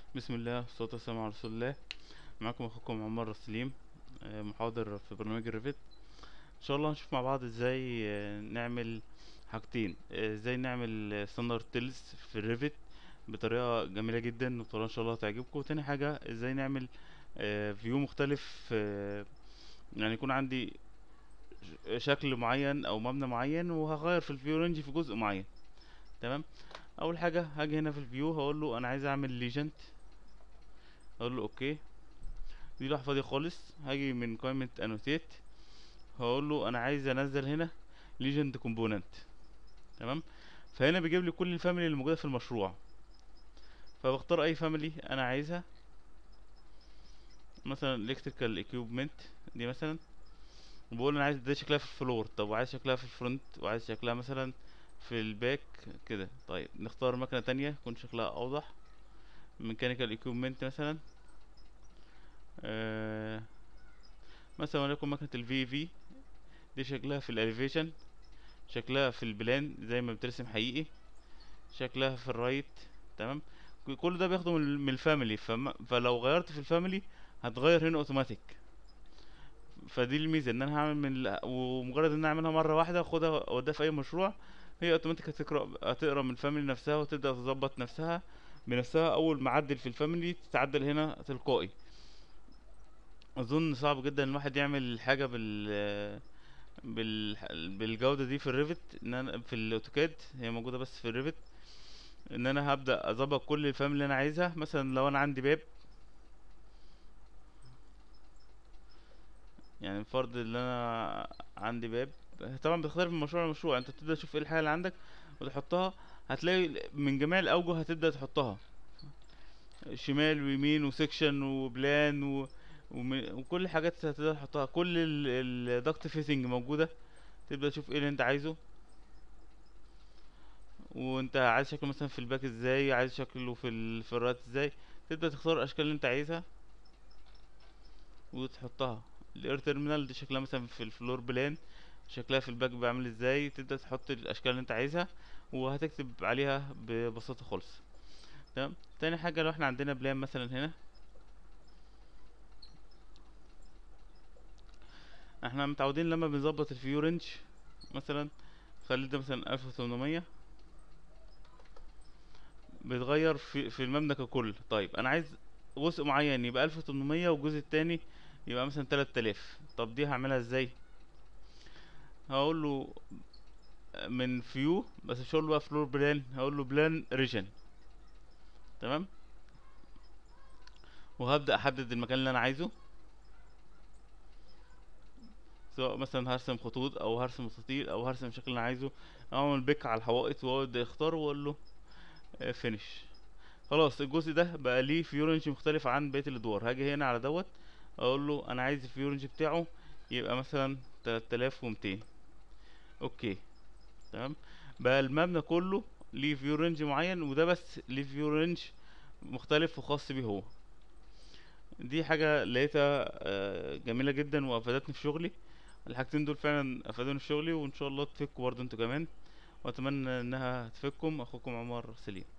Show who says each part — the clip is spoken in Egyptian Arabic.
Speaker 1: بسم الله والصلاة والسلام على رسول الله معكم اخوكم عمر سليم آه، محاضر في برنامج الريفت ان شاء الله هنشوف مع بعض ازاي آه، نعمل حاجتين آه، ازاي نعمل ستاندرد تيلز في الريفت بطريقة جميلة جدا وطريقة ان شاء الله هتعجبكم وتاني حاجة ازاي نعمل فيو مختلف آه، يعني يكون عندي ش- شكل معين او مبنى معين وهغير في الفيو رينج في جزء معين تمام اول حاجة هاجي هنا في الفيو هقول له انا عايز اعمل ليجنت اقول له اوكي دي لوحة فاضية خالص هاجي من قائمة انوتيت هقول له انا عايز انزل هنا ليجند كومبوننت تمام فهنا بيجيب لي كل الفاميلي اللي موجودة في المشروع فبختار اي فاميلي انا عايزها مثلا الكتريكال ايكيوبمنت دي مثلا وبقول انا عايز ده شكلها في الفلور طب وعايز شكلها في الفرونت وعايز شكلها مثلا في الباك كده طيب نختار مكنة تانية يكون شكلها اوضح ميكانيكال ايكيوبمنت مثلا آه مثلا وليكن مكنة الفي في دي شكلها في الاليفيشن شكلها في البلان زي ما بترسم حقيقي شكلها في الرايت تمام ك- كل ده بياخده من من الفاميلي فما فلو غيرت في الفاميلي هتغير هنا اوتوماتيك فدي الميزه ان انا هعمل من ال- ومجرد ان انا اعملها مره واحده اخدها اوديها في اي مشروع هي اوتوماتيك هتقرا هتقرا من الفاميلي نفسها وتبدا تظبط نفسها بنفسها اول ما اعدل في الفاميلي تتعدل هنا تلقائي اظن صعب جدا ان الواحد يعمل حاجه بال بال بالجوده دي في الريفت ان انا في الاوتوكاد هي موجوده بس في الريفت ان انا هبدا اظبط كل الفاميلي اللي انا عايزها مثلا لو انا عندي باب يعني فرض ان انا عندي باب طبعا بتختلف من مشروع لمشروع انت بتبدا تشوف ايه الحاجه اللي عندك وتحطها هتلاقي من جميع الاوجه هتبدا تحطها شمال ويمين وسكشن وبلان و... وم... وكل الحاجات هتقدر تحطها كل الدكت فيتنج موجودة تبدأ تشوف ايه اللي انت عايزه وانت عايز شكله مثلا في الباك ازاي عايز شكله في ال... في الرايت ازاي تبدأ تختار الاشكال اللي انت عايزها وتحطها الاير تيرمينال دي شكلها مثلا في الفلور بلان شكلها في الباك بيعمل ازاي تبدأ تحط الاشكال اللي انت عايزها وهتكتب عليها ببساطة خالص تمام تاني حاجة لو احنا عندنا بلان مثلا هنا احنا متعودين لما بنظبط الفيو رينج مثلا خلي ده مثلا ألف وثمانمية بيتغير في في المبنى ككل طيب انا عايز جزء معين يبقى ألف وثمانمية والجزء التاني يبقى مثلا تلات آلاف طب دي هعملها ازاي هقول له من فيو بس مش هقول له بقى فلور بلان هقول له بلان ريجن تمام وهبدأ احدد المكان اللي انا عايزه سواء مثلا هرسم خطوط او هرسم مستطيل او هرسم الشكل اللي انا عايزه او اعمل بيك على الحوائط وابدا اختار واقول له فينش خلاص الجزء ده بقى ليه فيورنج مختلف عن بقيه الادوار هاجي هنا على دوت اقول له انا عايز الفيورنج بتاعه يبقى مثلا 3200 اوكي تمام بقى المبنى كله ليه فيورنج معين وده بس ليه فيورنج مختلف وخاص بيه هو دي حاجة لقيتها آه، جميلة جدا وافادتني في شغلي الحاجتين دول فعلا افادوني في شغلي وان شاء الله تفيدكم برضه انتوا كمان واتمنى انها تفيدكم اخوكم عمر سليم